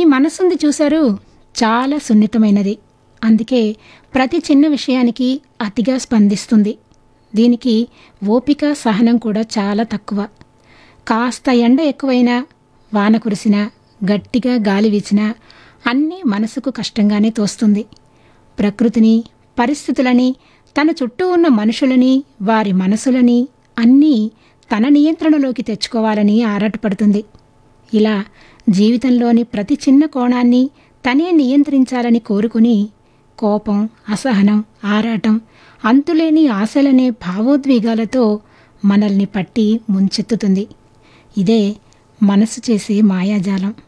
మనసుంది చూశారు చాలా సున్నితమైనది అందుకే ప్రతి చిన్న విషయానికి అతిగా స్పందిస్తుంది దీనికి ఓపిక సహనం కూడా చాలా తక్కువ కాస్త ఎండ ఎక్కువైనా వాన కురిసినా గట్టిగా గాలి వీచినా అన్నీ మనసుకు కష్టంగానే తోస్తుంది ప్రకృతిని పరిస్థితులని తన చుట్టూ ఉన్న మనుషులని వారి మనసులని అన్నీ తన నియంత్రణలోకి తెచ్చుకోవాలని ఆరాటపడుతుంది ఇలా జీవితంలోని ప్రతి చిన్న కోణాన్ని తనే నియంత్రించాలని కోరుకుని కోపం అసహనం ఆరాటం అంతులేని ఆశలనే భావోద్వేగాలతో మనల్ని పట్టి ముంచెత్తుతుంది ఇదే మనసు చేసే మాయాజాలం